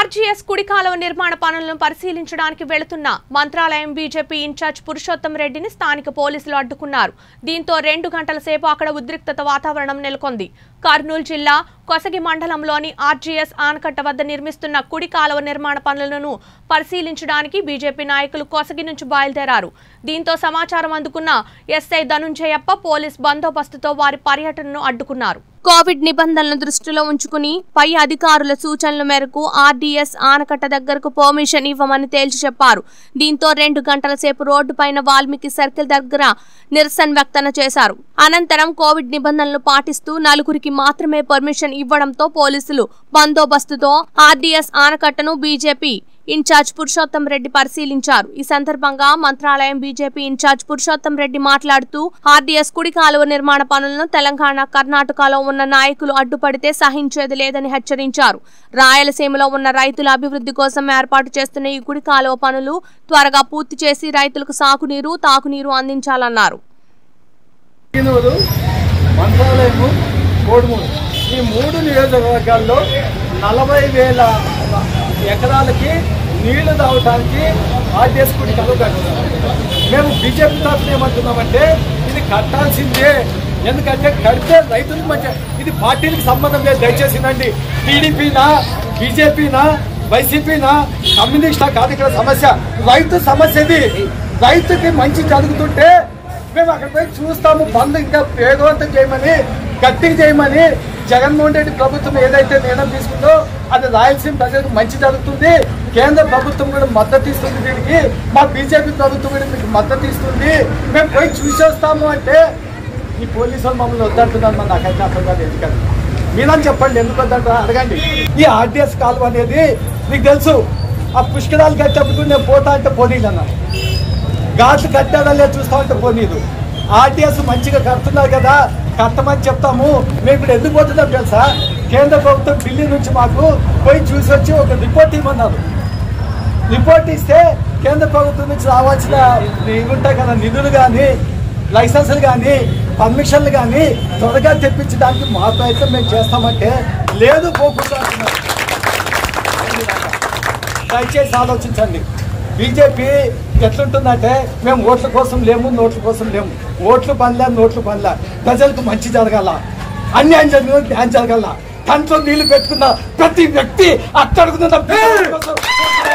ఆర్జీఎస్ కుడి కాలువ నిర్మాణ పనులను పరిశీలించడానికి వెళుతున్న మంత్రాలయం బీజేపీ ఇన్ఛార్జ్ పురుషోత్తం రెడ్డిని స్థానిక పోలీసులు అడ్డుకున్నారు దీంతో రెండు గంటల సేపు అక్కడ ఉద్రిక్తత వాతావరణం నెలకొంది కర్నూలు జిల్లా కొసగి మండలంలోని ఆర్జీఎస్ ఆనకట్ట వద్ద నిర్మిస్తున్న కుడి కాలువ నిర్మాణ పనులను పరిశీలించడానికి బీజేపీ నాయకులు కొసగి నుంచి బయలుదేరారు దీంతో సమాచారం అందుకున్న ఎస్ఐ ధనుంజయప్ప పోలీస్ బందోబస్తుతో వారి పర్యటనను అడ్డుకున్నారు కోవిడ్ నిబంధనలను దృష్టిలో ఉంచుకుని పై అధికారుల సూచనల మేరకు ఆర్డీఎస్ ఆనకట్ట దగ్గరకు పర్మిషన్ ఇవ్వమని తేల్చి చెప్పారు దీంతో రెండు గంటల సేపు రోడ్డు పైన వాల్మీకి సర్కిల్ దగ్గర నిరసన వ్యక్తన చేశారు అనంతరం కోవిడ్ నిబంధనలు పాటిస్తూ నలుగురికి మాత్రమే పర్మిషన్ ఇవ్వడంతో పోలీసులు బందోబస్తుతో ఆర్డీఎస్ ఆనకట్టను బీజేపీ ఇన్ఛార్జ్ పురుషోత్తం రెడ్డి పరిశీలించారు ఈ సందర్భంగా మంత్రాలయం బీజేపీ ఇన్ఛార్జ్ పురుషోత్తం రెడ్డి మాట్లాడుతూ ఆర్డీఎస్ కుడి కాలువ నిర్మాణ పనులను తెలంగాణ కర్ణాటకలో ఉన్న నాయకులు అడ్డుపడితే సహించేది లేదని హెచ్చరించారు రాయలసీమలో ఉన్న రైతుల అభివృద్ధి కోసం ఏర్పాటు చేస్తున్న ఈ కుడి కాలువ పనులు త్వరగా పూర్తి చేసి రైతులకు సాగునీరు తాగునీరు అందించాలన్నారు కినూరు మంత్రాలయము కోడుమూరు ఈ మూడు నియోజకవర్గాల్లో నలభై వేల ఎకరాలకి నీళ్లు తాగటానికి ఆర్డీఎస్ కుడి కలువ కట్టున్నాం మేము బీజేపీ తరఫున ఏమంటున్నామంటే ఇది కట్టాల్సిందే ఎందుకంటే కడితే రైతులకు మంచి ఇది పార్టీలకు సంబంధం లేదు దయచేసి నండి టీడీపీనా బీజేపీనా వైసీపీనా కమ్యూనిస్టా కాదు ఇక్కడ సమస్య రైతు సమస్య ఇది రైతుకి మంచి జరుగుతుంటే మేము అక్కడ పోయి చూస్తాము బంద్ ఇంకా వేగవంతం చేయమని గట్టిగా చేయమని జగన్మోహన్ రెడ్డి ప్రభుత్వం ఏదైతే నిర్ణయం తీసుకుందో అది రాయలసీమ ప్రజలకు మంచి జరుగుతుంది కేంద్ర ప్రభుత్వం కూడా మద్దతు ఇస్తుంది దీనికి మా బీజేపీ ప్రభుత్వం కూడా మీకు మద్దతు ఇస్తుంది మేము పోయి చూసేస్తాము అంటే ఈ పోలీసు వాళ్ళు మమ్మల్ని వద్దంటున్నారు మరి నాకైతే అర్థం కాదు ఎందుకని మీరని చెప్పండి ఎందుకు వద్దంటారా అడగండి ఈ ఆర్డీఎస్ కాలువ అనేది మీకు తెలుసు ఆ పుష్కరాలు కట్టేప్పుడు నేను పోతా అంటే పోనీలు అన్నాను ఘాట్లు కట్టాడా లేదు చూస్తా ఉంటే పోనీదు ఆర్టీఎస్ మంచిగా కడుతున్నారు కదా కట్టమని చెప్తాము మేము ఇప్పుడు ఎందుకు పోతున్నాం తెలుసా కేంద్ర ప్రభుత్వం ఢిల్లీ నుంచి మాకు పోయి చూసి వచ్చి ఒక రిపోర్ట్ ఇవ్వమన్నారు రిపోర్ట్ ఇస్తే కేంద్ర ప్రభుత్వం నుంచి రావాల్సిన ఇవి ఉంటాయి కదా నిధులు కానీ లైసెన్సులు కానీ పర్మిషన్లు కానీ త్వరగా తెప్పించడానికి మా ప్రయత్నం మేము చేస్తామంటే లేదు పోకుండా అంటున్నారు. దయచేసి ఆలోచించండి బీజేపీ ఎట్లుంటుందంటే మేము ఓట్ల కోసం లేము నోట్ల కోసం లేము ఓట్లు పనిలే నోట్లు పనిలే ప్రజలకు మంచి జరగాల అన్యాయం జరిగిన న్యాయం జరగాల కంట్లో నీళ్లు పెట్టుకున్న ప్రతి వ్యక్తి అట్టడుగుతున్న ప్రజల కోసం